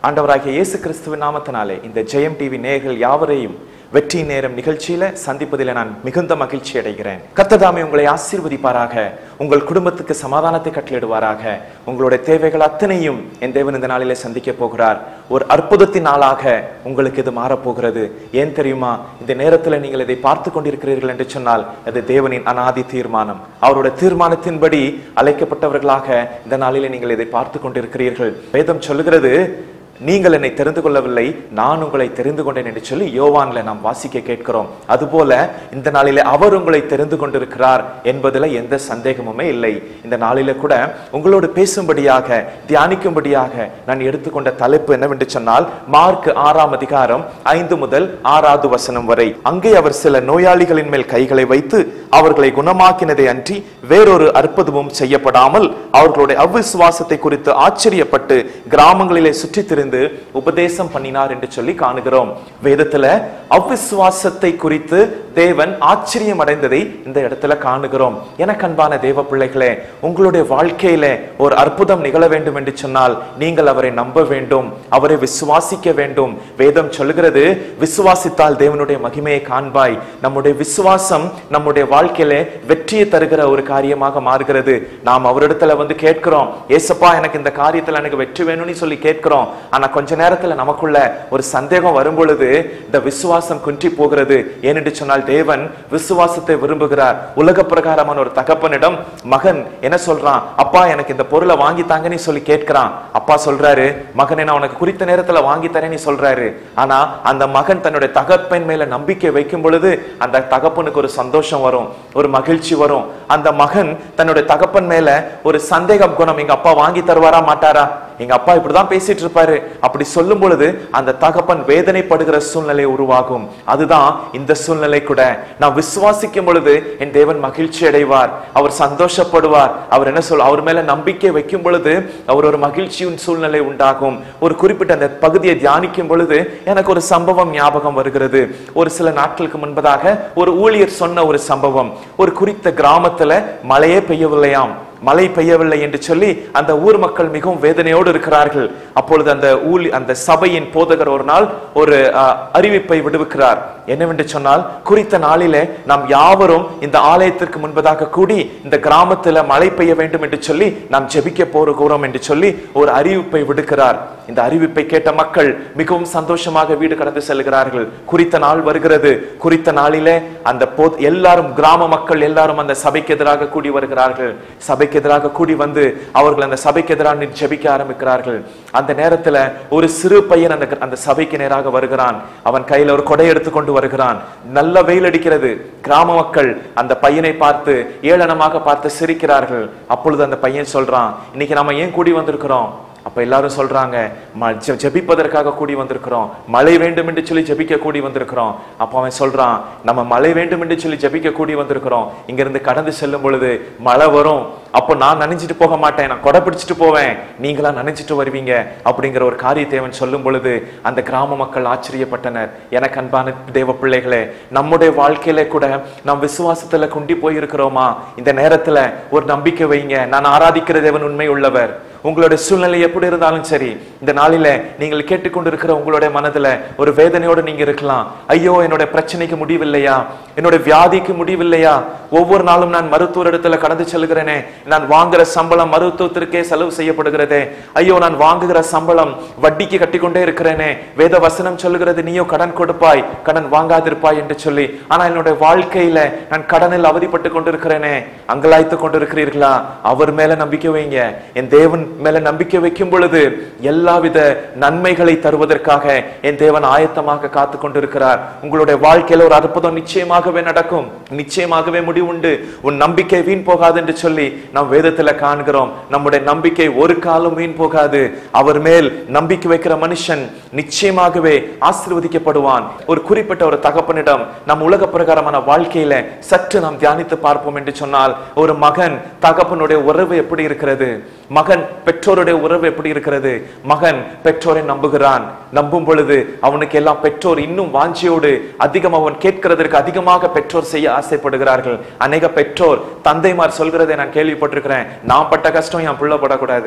ஆண்டவராகிய இயேசு கிறிஸ்துவின் நாமத்தினாலே இந்த ஜெயம் டிவி நேயர்கள் யாவரையும் வெற்றி நேரம் நிகழ்ச்சியில சந்திப்பதில் நான் மிகுந்த மகிழ்ச்சி அடைகிறேன் கர்த்ததாமே உங்களை ஆசீர்வதிப்பாராக உங்கள் குடும்பத்துக்கு சமாதானத்தை கட்டளிடுவாராக உங்களுடைய தேவைகள் அத்தனையும் என் தேவன் இந்த நாளிலே சந்திக்க போகிறார் ஒரு அற்புதத்தின் நாளாக உங்களுக்கு இது மாறப்போகிறது ஏன் தெரியுமா இந்த நேரத்தில் நீங்கள் இதை பார்த்து கொண்டிருக்கிறீர்கள் என்று சொன்னால் அது தேவனின் அனாதி தீர்மானம் அவருடைய தீர்மானத்தின்படி அழைக்கப்பட்டவர்களாக இந்த நாளிலே நீங்கள் இதை பார்த்து கொண்டிருக்கிறீர்கள் வேதம் சொல்லுகிறது நீங்கள் என்னை தெரிந்து கொள்ளவில்லை நான் உங்களை தெரிந்து கொண்டேன் என்று சொல்லி யோவான்ல நாம் வாசிக்க கேட்கிறோம் அதுபோல இந்த நாளிலே அவர் உங்களை தெரிந்து கொண்டிருக்கிறார் என்பதுல எந்த சந்தேகமுமே இல்லை இந்த நாளில கூட உங்களோடு பேசும்படியாக தியானிக்கும்படியாக நான் எடுத்துக்கொண்ட தலைப்பு என்னவென்று சொன்னால் மார்க் ஆறாம் அதிகாரம் ஐந்து முதல் ஆறாவது வசனம் வரை அங்கே அவர் சில நோயாளிகளின் மேல் கைகளை வைத்து அவர்களை குணமாக்கினதை அன்றி வேறொரு அற்புதமும் செய்யப்படாமல் அவர்களுடைய அவிசுவாசத்தை குறித்து ஆச்சரியப்பட்டு கிராமங்களிலே சுற்றித் திரிந்து உபதேசம் பண்ணினார் என்று சொல்லி காணுகிறோம் வேதத்துல அவிசுவாசத்தை குறித்து தேவன் ஆச்சரியம் அடைந்ததை இந்த இடத்துல காணுகிறோம் எனக்கு அன்பான தேவ பிள்ளைகளே உங்களுடைய வாழ்க்கையில ஒரு அற்புதம் நிகழ வேண்டும் என்று சொன்னால் நீங்கள் அவரை நம்ப வேண்டும் அவரை விசுவாசிக்க வேண்டும் வேதம் சொல்லுகிறது விசுவாசித்தால் தேவனுடைய மகிமையை காண்பாய் நம்முடைய விசுவாசம் நம்முடைய வாழ்க்கையில வெற்றியை தருகிற ஒரு காரியமாக மாறுகிறது நாம் அவரிடத்துல வந்து கேட்கிறோம் ஏசப்பா எனக்கு இந்த காரியத்துல எனக்கு வெற்றி வேணும்னு சொல்லி கேட்கிறோம் ஆனா கொஞ்ச நேரத்துல நமக்குள்ள ஒரு சந்தேகம் வரும் பொழுது இந்த விசுவாசம் குன்றி போகிறது ஏனென்று சொன்னால் தேவன் விசுவாசத்தை விரும்புகிறார் உலக பிரகாரமான ஒரு தகப்பனிடம் மகன் என்ன சொல்றான் அப்பா எனக்கு இந்த பொருளை வாங்கி தாங்கன்னு சொல்லி கேட்கிறான் அப்பா சொல்றாரு மகனை நான் உனக்கு குறித்த நேரத்துல வாங்கி தரேன்னு சொல்றாரு ஆனா அந்த மகன் தன்னுடைய தகப்பன் மேல நம்பிக்கை வைக்கும் பொழுது அந்த தகப்பனுக்கு ஒரு சந்தோஷம் வரும் ஒரு மகிழ்ச்சி வரும் அந்த மகன் தன்னுடைய தகப்பன் மேல ஒரு சந்தேகம் குணம் எங்க அப்பா வாங்கி தருவாரா மாட்டாரா எங்க அப்பா இப்படிதான் பேசிட்டு இருப்பாரு அப்படி சொல்லும் பொழுது அந்த தகப்பன் வேதனைப்படுகிற சூழ்நிலை உருவாகும் அதுதான் இந்த சூழ்நிலை கூட நான் விசுவாசிக்கும் பொழுது என் தேவன் மகிழ்ச்சி அடைவார் அவர் சந்தோஷப்படுவார் அவர் என்ன சொல் அவர் மேல நம்பிக்கை வைக்கும் பொழுது அவர் ஒரு மகிழ்ச்சியின் சூழ்நிலை உண்டாகும் ஒரு குறிப்பிட்ட அந்த பகுதியை தியானிக்கும் பொழுது எனக்கு ஒரு சம்பவம் ஞாபகம் வருகிறது ஒரு சில நாட்களுக்கு முன்பதாக ஒரு ஊழியர் சொன்ன ஒரு சம்பவம் ஒரு குறித்த கிராமத்துல மழையே பெய்யவில்லையாம் மழை பெய்யவில்லை என்று சொல்லி அந்த ஊர் மக்கள் மிகவும் வேதனையோடு இருக்கிறார்கள் அப்பொழுது அந்த ஊழி அந்த சபையின் போதகர் ஒரு நாள் ஒரு அஹ், அறிவிப்பை விடுவிக்கிறார் என்னவென்று சொன்னால் குறித்த நாளிலே நாம் யாவரும் இந்த ஆலயத்திற்கு முன்பதாக கூடி இந்த கிராமத்துல மழை பெய்ய வேண்டும் என்று சொல்லி நாம் ஜெபிக்க போகிறோம் என்று சொல்லி ஒரு அறிவிப்பை விடுக்கிறார் இந்த அறிவிப்பை கேட்ட மக்கள் மிகவும் சந்தோஷமாக வீடு கடந்து செல்கிறார்கள் குறித்த நாள் வருகிறது குறித்த நாளிலே அந்த போ எல்லாரும் கிராம மக்கள் எல்லாரும் அந்த சபைக்கு எதிராக கூடி வருகிறார்கள் சபைக்கு எதிராக கூடி வந்து அவர்கள் அந்த சபைக்கு எதிராக நின்று ஜெபிக்க ஆரம்பிக்கிறார்கள் அந்த நேரத்துல ஒரு சிறு பையன் அந்த அந்த சபைக்கு நேராக வருகிறான் அவன் கையில ஒரு கொடை எடுத்துக்கொண்டு வருகிறான் நல்ல வெயில் அடிக்கிறது கிராம மக்கள் அந்த பையனை பார்த்து ஏளனமாக பார்த்து சிரிக்கிறார்கள் அப்பொழுது அந்த பையன் சொல்றான் இன்னைக்கு நாம ஏன் கூடி வந்திருக்கிறோம் அப்ப எல்லாரும் சொல்றாங்க "ம- ஜெ- ஜெபிப்பதற்காக கூடி வந்திருக்கிறோம் மழை வேண்டும் என்று சொல்லி ஜெபிக்க கூடி வந்திருக்கிறோம் அப்ப அவன் சொல்றான் நம்ம மழை வேண்டும் என்று சொல்லி ஜெபிக்க கூடி வந்திருக்கிறோம் இங்க இருந்து கடந்து செல்லும் பொழுது மழை வரும் அப்போ நான் நனைஞ்சிட்டு போக மாட்டேன் நான் கொடை பிடிச்சிட்டு போவேன் நீங்களா நனைஞ்சிட்டு வருவீங்க அப்படிங்கிற ஒரு காரியத்தை அவன் சொல்லும் பொழுது அந்த கிராம மக்கள் ஆச்சரியப்பட்டனர் எனக்கு அன்பான தேவ பிள்ளைகளே நம்முடைய வாழ்க்கையில கூட நாம் விசுவாசத்துல குண்டி போயிருக்கிறோமா இந்த நேரத்துல ஒரு நம்பிக்கை வைங்க நான் ஆராதிக்கிற தேவன் உண்மை உள்ளவர் உங்களுடைய சூழ்நிலை எப்படி இருந்தாலும் சரி இந்த நாளில நீங்கள் கேட்டுக்கொண்டிருக்கிற உங்களுடைய மனதுல ஒரு வேதனையோடு நீங்க இருக்கலாம் ஐயோ என்னோட பிரச்சனைக்கு முடிவில்லையா என்னோட வியாதிக்கு முடிவில்லையா ஒவ்வொரு நாளும் நான் மருத்துவர் இடத்துல கடந்து செல்கிறேனே நான் வாங்குற சம்பளம் மருத்துவத்திற்கே செலவு செய்யப்படுகிறதே ஐயோ நான் வாங்குகிற சம்பளம் வட்டிக்கு கட்டிக்கொண்டே இருக்கிறேனே வேத வசனம் சொல்லுகிறது நீயோ கடன் கொடுப்பாய் கடன் வாங்காதிருப்பாய் என்று சொல்லி ஆனா என்னுடைய வாழ்க்கையில நான் கடனில் அவதிப்பட்டு கொண்டிருக்கிறேனே அங்கலாய்த்து கொண்டிருக்கிறீர்களா அவர் மேல நம்பிக்கை வைங்க என் தேவன் மேல நம்பிக்கை வைக்கும் பொழுது எல்லாவித நன்மைகளை தருவதற்காக என் தேவன் ஆயத்தமாக காத்து கொண்டிருக்கிறார் உங்களுடைய வாழ்க்கையில ஒரு அற்புதம் நிச்சயமாகவே நடக்கும் நிச்சயமாகவே முடிவுண்டு உன் நம்பிக்கை வீண் போகாது என்று சொல்லி நாம் வேதத்துல காண்கிறோம் நம்முடைய நம்பிக்கை ஒரு காலம் வீண் போகாது அவர் மேல் நம்பிக்கை வைக்கிற மனுஷன் நிச்சயமாகவே ஆசீர்வதிக்கப்படுவான் ஒரு குறிப்பிட்ட ஒரு தகப்பனிடம் நம் உலக பிரகாரமான வாழ்க்கையில சற்று நாம் தியானித்து பார்ப்போம் என்று சொன்னால் ஒரு மகன் தகப்பனுடைய உறவு எப்படி இருக்கிறது மகன் பெற்றோருடைய உறவு எப்படி இருக்கிறது மகன் பெற்றோரை நம்புகிறான் நம்பும் பொழுது அவனுக்கு எல்லாம் பெற்றோர் இன்னும் வாஞ்சியோடு அதிகம் அவன் கேட்கிறதற்கு அதிகமாக பெற்றோர் செய்ய ஆசைப்படுகிறார்கள் அநேக பெற்றோர் தந்தைமார் சொல்கிறதை நான் கேள்விப்பட்டிருக்கிறேன் நான் பட்ட கஷ்டம் என் புள்ள படக்கூடாது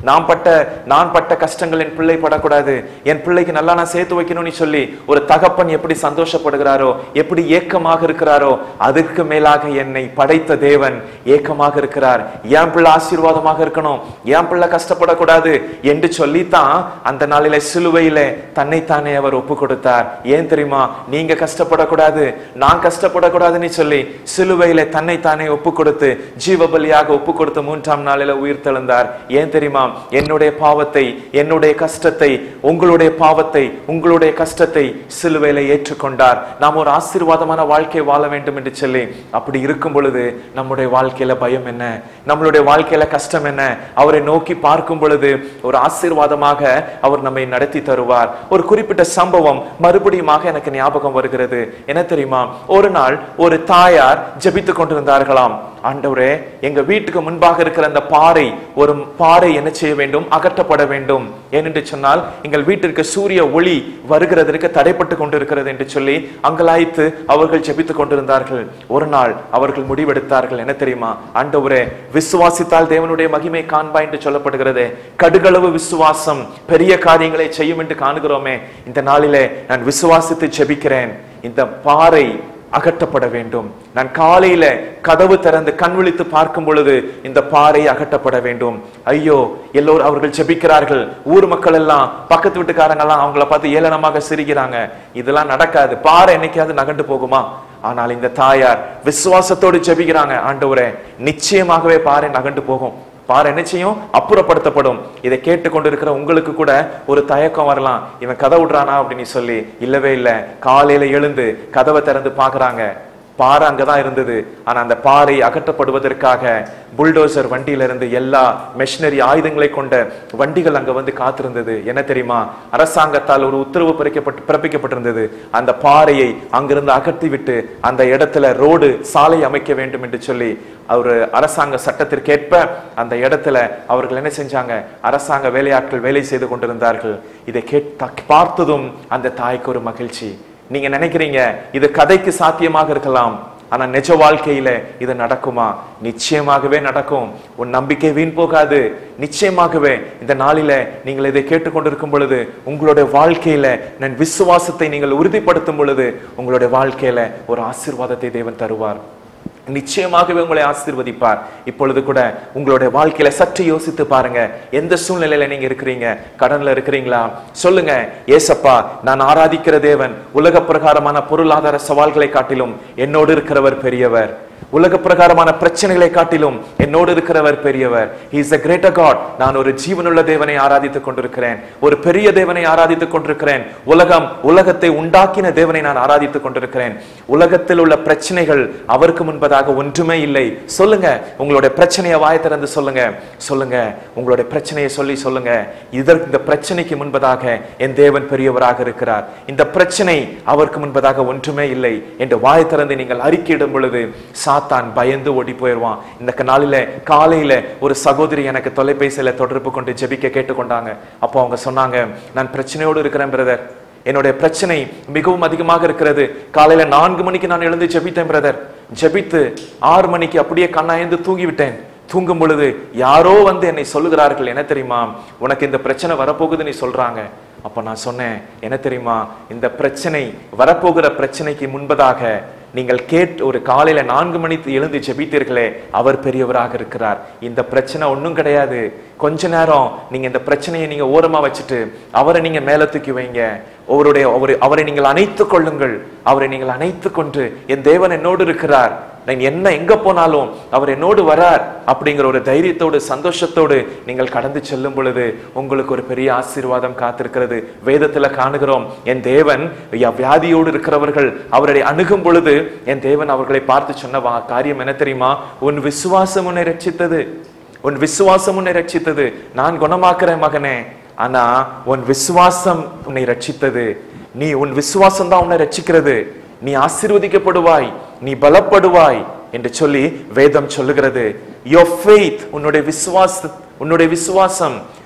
நான் பட்ட நான் பட்ட கஷ்டங்கள் என் பிள்ளை படக்கூடாது என் பிள்ளைக்கு நல்லா நான் சேர்த்து வைக்கணும்னு சொல்லி ஒரு தகப்பன் எப்படி சந்தோஷப்படுகிறாரோ எப்படி ஏக்கமாக இருக்கிறாரோ அதுக்கு மேலாக என்னை படைத்த தேவன் ஏக்கமாக இருக்கிறார் என் பிள்ளை ஆசீர்வாதமாக இருக்கணும் என் பிள்ளை கஷ்டப்படக்கூடாது என்று சொல்லித்தான் அந்த நாளில சிலுவையில தன்னைத்தானே அவர் ஒப்பு கொடுத்தார் ஏன் தெரியுமா நீங்க கஷ்டப்படக்கூடாது நான் கஷ்டப்படக்கூடாதுன்னு சொல்லி சிலுவையில தன்னைத்தானே ஒப்பு கொடுத்து ஜீவ பலியாக ஒப்பு கொடுத்து மூன்றாம் நாளில உயிர் தெழுந்தார் ஏன் தெரியுமா என்னுடைய பாவத்தை என்னுடைய கஷ்டத்தை உங்களுடைய பாவத்தை உங்களுடைய கஷ்டத்தை சிலுவையில ஏற்றுக்கொண்டார் நாம் ஒரு ஆசீர்வாதமான வாழ்க்கை வாழ வேண்டும் என்று சொல்லி அப்படி இருக்கும் பொழுது நம்முடைய வாழ்க்கையில பயம் என்ன நம்மளுடைய வாழ்க்கையில கஷ்டம் என்ன அவரை நோக்கி பார்க்கும் பொழுது ஒரு ஆசீர்வாதமாக அவர் நம்மை நடத்தி தருவார் ஒரு குறிப்பிட்ட சம்பவம் மறுபடியுமாக எனக்கு ஞாபகம் வருகிறது என்ன தெரியுமா ஒரு நாள் ஒரு தாயார் ஜெபித்துக் கொண்டிருந்தார்களாம் ஆண்டவரே எங்க வீட்டுக்கு முன்பாக இருக்கிற அந்த பாறை ஒரு பாறை என்ன செய்ய வேண்டும் அகற்றப்பட வேண்டும் ஏனென்று சொன்னால் எங்கள் வீட்டிற்கு சூரிய ஒளி வருகிறதற்கு தடைப்பட்டு கொண்டிருக்கிறது என்று சொல்லி அங்கலாய்த்து அவர்கள் ஜெபித்துக் கொண்டிருந்தார்கள் ஒரு நாள் அவர்கள் முடிவெடுத்தார்கள் என்ன தெரியுமா ஆண்டவரே விசுவாசித்தால் தேவனுடைய மகிமை காண்பா என்று சொல்லப்படுகிறது கடுகளவு விசுவாசம் பெரிய காரியங்களை செய்யும் என்று காணுகிறோமே இந்த நாளிலே நான் விசுவாசித்து ஜெபிக்கிறேன் இந்த பாறை அகற்றப்பட வேண்டும் நான் காலையில கதவு திறந்து கண் விழித்து பார்க்கும் பொழுது இந்த பாறை அகற்றப்பட வேண்டும் ஐயோ எல்லோரும் அவர்கள் ஜெபிக்கிறார்கள் ஊர் மக்கள் எல்லாம் பக்கத்து வீட்டுக்காரங்க எல்லாம் அவங்கள பார்த்து ஏளனமாக சிரிக்கிறாங்க இதெல்லாம் நடக்காது பாறை என்னைக்காவது நகண்டு போகுமா ஆனால் இந்த தாயார் விசுவாசத்தோடு ஜெபிக்கிறாங்க ஆண்டவரே நிச்சயமாகவே பாறை நகண்டு போகும் பாரு என்ன செய்யும் அப்புறப்படுத்தப்படும் இதை கேட்டுக்கொண்டிருக்கிற உங்களுக்கு கூட ஒரு தயக்கம் வரலாம் இவன் கதை விடுறானா அப்படின்னு சொல்லி இல்லவே இல்லை காலையில எழுந்து கதவை திறந்து பாக்குறாங்க பாறை அங்கதான் இருந்தது ஆனா அந்த பாறை அகற்றப்படுவதற்காக புல்டோசர் வண்டியில இருந்து எல்லா மெஷினரி ஆயுதங்களை கொண்ட வண்டிகள் அங்க வந்து காத்திருந்தது என்ன தெரியுமா அரசாங்கத்தால் ஒரு உத்தரவு பிறக்கப்பட்டு பிறப்பிக்கப்பட்டிருந்தது அந்த பாறையை அங்கிருந்து அகற்றி விட்டு அந்த இடத்துல ரோடு சாலை அமைக்க வேண்டும் என்று சொல்லி ஒரு அரசாங்க சட்டத்திற்கேற்ப அந்த இடத்துல அவர்கள் என்ன செஞ்சாங்க அரசாங்க வேலையாட்கள் வேலை செய்து கொண்டிருந்தார்கள் இதை கேட்ட பார்த்ததும் அந்த தாய்க்கு ஒரு மகிழ்ச்சி நீங்க நினைக்கிறீங்க இது கதைக்கு சாத்தியமாக இருக்கலாம் ஆனா நிஜ வாழ்க்கையில இது நடக்குமா நிச்சயமாகவே நடக்கும் உன் நம்பிக்கை வீண் போகாது நிச்சயமாகவே இந்த நாளில நீங்கள் இதை கேட்டுக்கொண்டிருக்கும் பொழுது உங்களுடைய வாழ்க்கையில நான் விசுவாசத்தை நீங்கள் உறுதிப்படுத்தும் பொழுது உங்களுடைய வாழ்க்கையில ஒரு ஆசீர்வாதத்தை தேவன் தருவார் நிச்சயமாகவே உங்களை ஆசீர்வதிப்பார் இப்பொழுது கூட உங்களுடைய வாழ்க்கையில சற்று யோசித்து பாருங்க எந்த சூழ்நிலையில நீங்க இருக்கிறீங்க கடன்ல இருக்கிறீங்களா சொல்லுங்க ஏசப்பா நான் ஆராதிக்கிற தேவன் உலக பிரகாரமான பொருளாதார சவால்களை காட்டிலும் என்னோடு இருக்கிறவர் பெரியவர் உலக பிரகாரமான பிரச்சனைகளை காட்டிலும் என்னோடு இருக்கிறவர் பெரியவர் இஸ் a greater God நான் ஒரு ஜீவனுள்ள தேவனை ஆராதித்துக் கொண்டிருக்கிறேன் ஒரு பெரிய தேவனை ஆராதித்துக் கொண்டிருக்கிறேன் உலகம் உலகத்தை உண்டாக்கின தேவனை நான் ஆராதித்துக் கொண்டிருக்கிறேன் உலகத்தில் உள்ள பிரச்சனைகள் அவருக்கு முன்பதாக ஒன்றுமே இல்லை சொல்லுங்க உங்களுடைய பிரச்சனையை வாய் திறந்து சொல்லுங்க சொல்லுங்க உங்களுடைய பிரச்சனையை சொல்லி சொல்லுங்க இதற்கு இந்த பிரச்சனைக்கு முன்பதாக என் தேவன் பெரியவராக இருக்கிறார் இந்த பிரச்சனை அவருக்கு முன்பதாக ஒன்றுமே இல்லை என்று வாய் திறந்து நீங்கள் அறிக்கையிடும் பொழுது சாத்தான் பயந்து ஓடி போயிடுவான் இந்த க- நாளில காலையில ஒரு சகோதரி எனக்கு தொலைபேசியில தொடர்பு கொண்டு ஜெபிக்க கேட்டுக்கொண்டாங்க அப்போ அவங்க சொன்னாங்க நான் பிரச்சனையோடு இருக்கிறேன் பிரதர் என்னுடைய பிரச்சனை மிகவும் அதிகமாக இருக்கிறது காலையில நான்கு மணிக்கு நான் எழுந்து ஜெபித்தேன் பிரதர் ஜெபித்து ஆறு மணிக்கு அப்படியே கண்ணாயந்து தூங்கி விட்டேன் தூங்கும் பொழுது யாரோ வந்து என்னை சொல்லுகிறார்கள் என்ன தெரியுமா உனக்கு இந்த பிரச்சனை வரப்போகுது நீ சொல்றாங்க அப்ப நான் சொன்னேன் என்ன தெரியுமா இந்த பிரச்சனை வரப்போகிற பிரச்சனைக்கு முன்பதாக நீங்கள் கேட் ஒரு காலையில நான்கு மணிக்கு எழுந்து ஜெபித்தீர்களே அவர் பெரியவராக இருக்கிறார் இந்த பிரச்சனை ஒண்ணும் கிடையாது கொஞ்ச நேரம் நீங்க இந்த பிரச்சனையை நீங்க ஓரமா வச்சுட்டு அவரை நீங்க மேல தூக்கி வைங்க அவருடைய அவரை அவரை நீங்கள் அணைத்துக் கொள்ளுங்கள் அவரை நீங்கள் அணைத்துக் கொண்டு என் தேவன் என்னோடு இருக்கிறார் நான் என்ன எங்க போனாலும் அவர் என்னோடு வரார் அப்படிங்கிற ஒரு தைரியத்தோடு சந்தோஷத்தோடு நீங்கள் கடந்து செல்லும் பொழுது உங்களுக்கு ஒரு பெரிய ஆசீர்வாதம் காத்திருக்கிறது வேதத்துல காணுகிறோம் என் தேவன் யா- வியாதியோடு இருக்கிறவர்கள் அவரை அணுகும் பொழுது என் தேவன் அவர்களை பார்த்து சொன்ன வா- காரியம் என்ன தெரியுமா உன் விசுவாசம் உன்னை ரட்சித்தது உன் விசுவாசம் உன்னை ரட்சித்தது நான் குணமாக்குறேன் மகனே ஆனா உன் விசுவாசம் உன்னை ரட்சித்தது நீ உன் விசுவாசம் தான் உன்னை ரட்சிக்கிறது நீ ஆசீர்வதிக்கப்படுவாய் நீ பலப்படுவாய் என்று சொல்லி வேதம் சொல்லுகிறது your faith உன்னுடைய விசுவாச உன்னுடைய விசுவாசம்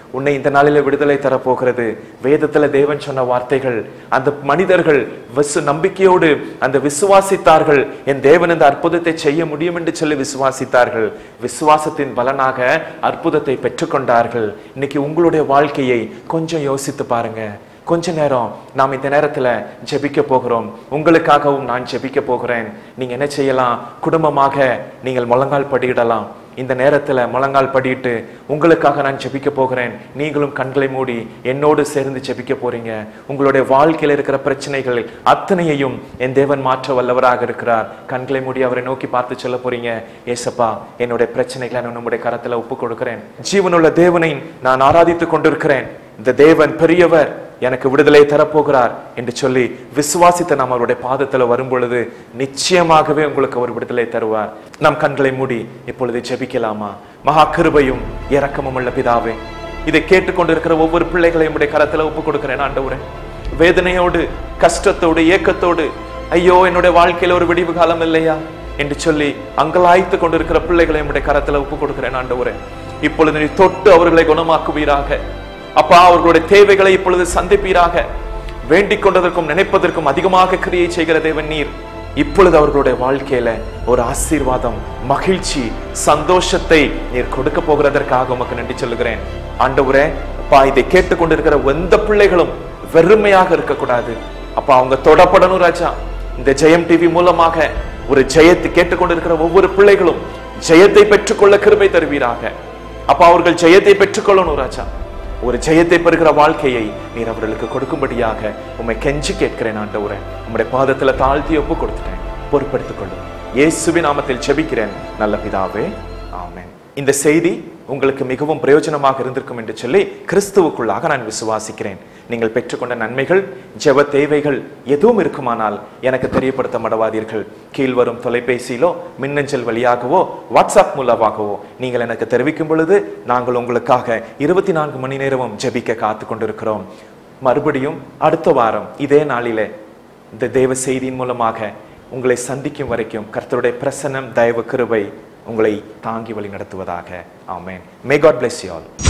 உன்னை இந்த நாளில விடுதலை தரப்போகிறது வேதத்துல தேவன் சொன்ன வார்த்தைகள் அந்த மனிதர்கள் விசு நம்பிக்கையோடு அந்த விசுவாசித்தார்கள் என் தேவன் இந்த அற்புதத்தை செய்ய முடியும் என்று சொல்லி விசுவாசித்தார்கள் விசுவாசத்தின் பலனாக அற்புதத்தை பெற்றுக்கொண்டார்கள் இன்னைக்கு உங்களுடைய வாழ்க்கையை கொஞ்சம் யோசித்து பாருங்க கொஞ்ச நேரம் நாம் இந்த நேரத்துல ஜெபிக்க போகிறோம் உங்களுக்காகவும் நான் ஜெபிக்க போகிறேன் நீங்க என்ன செய்யலாம் குடும்பமாக நீங்கள் முழங்கால் படியிடலாம் இந்த நேரத்துல முழங்கால் படியிட்டு உங்களுக்காக நான் ஜெபிக்க போகிறேன் நீங்களும் கண்களை மூடி என்னோடு சேர்ந்து ஜெபிக்க போறீங்க உங்களுடைய வாழ்க்கையில இருக்கிற பிரச்சனைகள் அத்தனையையும் என் தேவன் மாற்ற வல்லவராக இருக்கிறார் கண்களை மூடி அவரை நோக்கி பார்த்து சொல்ல போறீங்க ஏசப்பா என்னுடைய பிரச்சனைகளை நான் உம்முடைய கரத்துல ஒப்பு கொடுக்கிறேன் ஜீவனுள்ள தேவனை நான் ஆராதித்துக் கொண்டிருக்கிறேன் இந்த தேவன் பெரியவர் எனக்கு விடுதலை தரப்போகிறார் என்று சொல்லி விசுவாசித்த நாம் அவருடைய பாதத்துல வரும் பொழுது நிச்சயமாகவே உங்களுக்கு அவர் விடுதலை தருவார் நம் கண்களை மூடி இப்பொழுது ஜெபிக்கலாமா மகா கிருபையும் இரக்கமும் உள்ள பிதாவே இதை கேட்டுக்கொண்டிருக்கிற ஒவ்வொரு பிள்ளைகளையும் உடைய கரத்துல ஒப்பு கொடுக்கிறேன் ஆண்டவரே வேதனையோடு கஷ்டத்தோடு ஏக்கத்தோடு ஐயோ என்னுடைய வாழ்க்கையில ஒரு விடிவு காலம் இல்லையா என்று சொல்லி அங்கலாய்த்து கொண்டிருக்கிற பிள்ளைகளை உடைய கரத்துல ஒப்பு கொடுக்கிறேன் ஆண்டவரே இப்பொழுது நீ தொட்டு அவர்களை குணமாக்குவீராக அப்பா அவர்களுடைய தேவைகளை இப்பொழுது சந்திப்பீராக வேண்டிக் கொண்டதற்கும் நினைப்பதற்கும் அதிகமாக கிரியை செய்கிற தேவன் நீர் இப்பொழுது அவர்களுடைய வாழ்க்கையில ஒரு ஆசீர்வாதம் மகிழ்ச்சி சந்தோஷத்தை நீர் கொடுக்க போகிறதற்காக உமக்கு நன்றி சொல்லுகிறேன் ஆண்டவரே அப்பா இதை கேட்டுக்கொண்டிருக்கிற எந்த பிள்ளைகளும் வெறுமையாக இருக்கக்கூடாது அப்பா அவங்க தொடப்படணும் ராஜா இந்த ஜெயம் டிவி மூலமாக ஒரு ஜெயத்தை கேட்டுக்கொண்டிருக்கிற ஒவ்வொரு பிள்ளைகளும் ஜெயத்தை பெற்றுக்கொள்ள கிருபை தருவீராக அப்பா அவர்கள் ஜெயத்தை பெற்றுக்கொள்ளணும் ராஜா ஒரு ஜெயத்தை பெறுகிற வாழ்க்கையை நீர் அவர்களுக்கு கொடுக்கும்படியாக உம்மை கெஞ்சி கேட்கிறேன் ஆண்டவரே உம்முடைய பாதத்துல தாழ்த்தி ஒப்பு கொடுத்துட்டேன் பொறுப்படுத்திக் கொள்ளும் இயேசுவின் நாமத்தில் செபிக்கிறேன் நல்ல பிதாவே ஆமென் இந்த செய்தி உங்களுக்கு மிகவும் பிரயோஜனமாக இருந்திருக்கும் என்று சொல்லி கிறிஸ்துவுக்குள்ளாக நான் விசுவாசிக்கிறேன் நீங்கள் பெற்றுக்கொண்ட நன்மைகள் ஜெப தேவைகள் எதுவும் இருக்குமானால் எனக்கு தெரியப்படுத்த மடவாதீர்கள் கீழ்வரும் தொலைபேசியிலோ மின்னஞ்சல் வழியாகவோ வாட்ஸ்அப் மூலமாகவோ நீங்கள் எனக்கு தெரிவிக்கும் பொழுது நாங்கள் உங்களுக்காக இருபத்தி நான்கு மணி நேரமும் ஜெபிக்க காத்து கொண்டிருக்கிறோம் மறுபடியும் அடுத்த வாரம் இதே நாளிலே இந்த தேவ செய்தியின் மூலமாக உங்களை சந்திக்கும் வரைக்கும் கர்த்தருடைய பிரசன்னம் தயவு கிருபை உங்களை தாங்கி வழி நடத்துவதாக ஆமென் may god bless you all